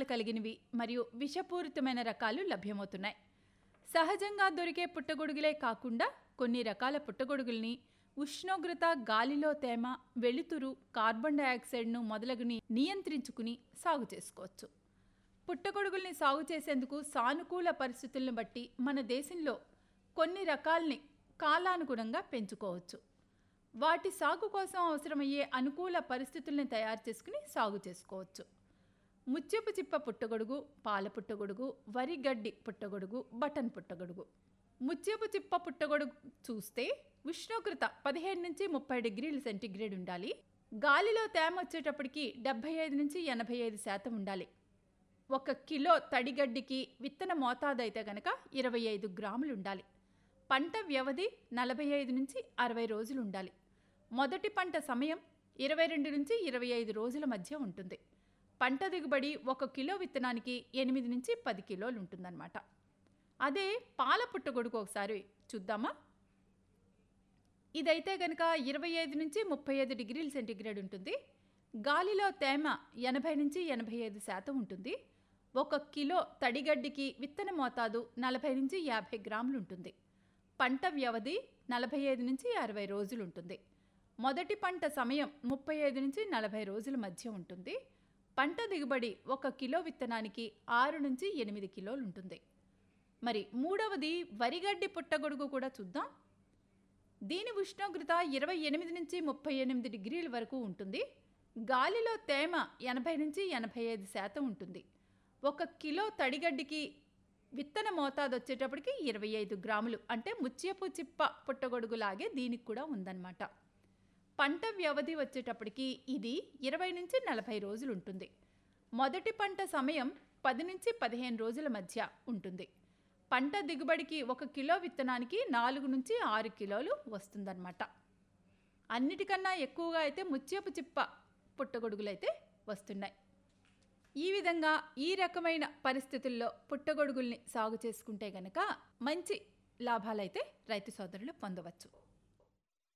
కలిగినవి మరియు విషపూరితమైన రకాలు లభ్యమవుతున్నాయి సహజంగా దొరికే పుట్టగొడుగులే కాకుండా కొన్ని రకాల పుట్టగొడుగుల్ని ఉష్ణోగ్రత గాలిలో తేమ వెలుతురు కార్బన్ డయాక్సైడ్ను మొదలగుని నియంత్రించుకుని సాగు చేసుకోవచ్చు పుట్టగొడుగుల్ని సాగు చేసేందుకు సానుకూల పరిస్థితులను బట్టి మన దేశంలో కొన్ని రకాల్ని కాలానుగుణంగా పెంచుకోవచ్చు వాటి సాగు కోసం అవసరమయ్యే అనుకూల పరిస్థితుల్ని తయారు చేసుకుని సాగు చేసుకోవచ్చు ముత్యపు చిప్ప పుట్టగొడుగు పాల పుట్టగొడుగు వరి గడ్డి పుట్టగొడుగు బటన్ పుట్టగొడుగు ముత్యపు చిప్ప పుట్టగొడుగు చూస్తే ఉష్ణోగ్రత పదిహేడు నుంచి ముప్పై డిగ్రీల సెంటీగ్రేడ్ ఉండాలి గాలిలో తేమ వచ్చేటప్పటికి డెబ్బై ఐదు నుంచి ఎనభై ఐదు శాతం ఉండాలి ఒక కిలో తడిగడ్డికి విత్తన మోతాదు అయితే గనక ఇరవై ఐదు గ్రాములు ఉండాలి పంట వ్యవధి నలభై ఐదు నుంచి అరవై రోజులు ఉండాలి మొదటి పంట సమయం ఇరవై రెండు నుంచి ఇరవై ఐదు రోజుల మధ్య ఉంటుంది పంట దిగుబడి ఒక కిలో విత్తనానికి ఎనిమిది నుంచి పది కిలోలు ఉంటుందన్నమాట అదే పాల పుట్టగొడుగు ఒకసారి చూద్దామా ఇదైతే కనుక ఇరవై ఐదు నుంచి ముప్పై ఐదు డిగ్రీల సెంటీగ్రేడ్ ఉంటుంది గాలిలో తేమ ఎనభై నుంచి ఎనభై ఐదు శాతం ఉంటుంది ఒక కిలో తడిగడ్డికి విత్తన మోతాదు నలభై నుంచి యాభై గ్రాములు ఉంటుంది పంట వ్యవధి నలభై ఐదు నుంచి అరవై రోజులు ఉంటుంది మొదటి పంట సమయం ముప్పై ఐదు నుంచి నలభై రోజుల మధ్య ఉంటుంది పంట దిగుబడి ఒక కిలో విత్తనానికి ఆరు నుంచి ఎనిమిది కిలోలు ఉంటుంది మరి మూడవది వరిగడ్డి పుట్టగొడుగు కూడా చూద్దాం దీని ఉష్ణోగ్రత ఇరవై ఎనిమిది నుంచి ముప్పై ఎనిమిది డిగ్రీల వరకు ఉంటుంది గాలిలో తేమ ఎనభై నుంచి ఎనభై ఐదు శాతం ఉంటుంది ఒక కిలో తడిగడ్డికి విత్తన మోతాదు వచ్చేటప్పటికి ఇరవై ఐదు గ్రాములు అంటే ముత్యపు చిప్ప పుట్టగొడుగులాగే దీనికి కూడా ఉందన్నమాట పంట వ్యవధి వచ్చేటప్పటికి ఇది ఇరవై నుంచి నలభై రోజులు ఉంటుంది మొదటి పంట సమయం పది నుంచి పదిహేను రోజుల మధ్య ఉంటుంది పంట దిగుబడికి ఒక కిలో విత్తనానికి నాలుగు నుంచి ఆరు కిలోలు వస్తుందన్నమాట అన్నిటికన్నా ఎక్కువగా అయితే ముత్యపు చిప్ప పుట్టగొడుగులు అయితే వస్తున్నాయి ఈ విధంగా ఈ రకమైన పరిస్థితుల్లో పుట్టగొడుగుల్ని సాగు చేసుకుంటే గనక మంచి లాభాలైతే రైతు సోదరులు పొందవచ్చు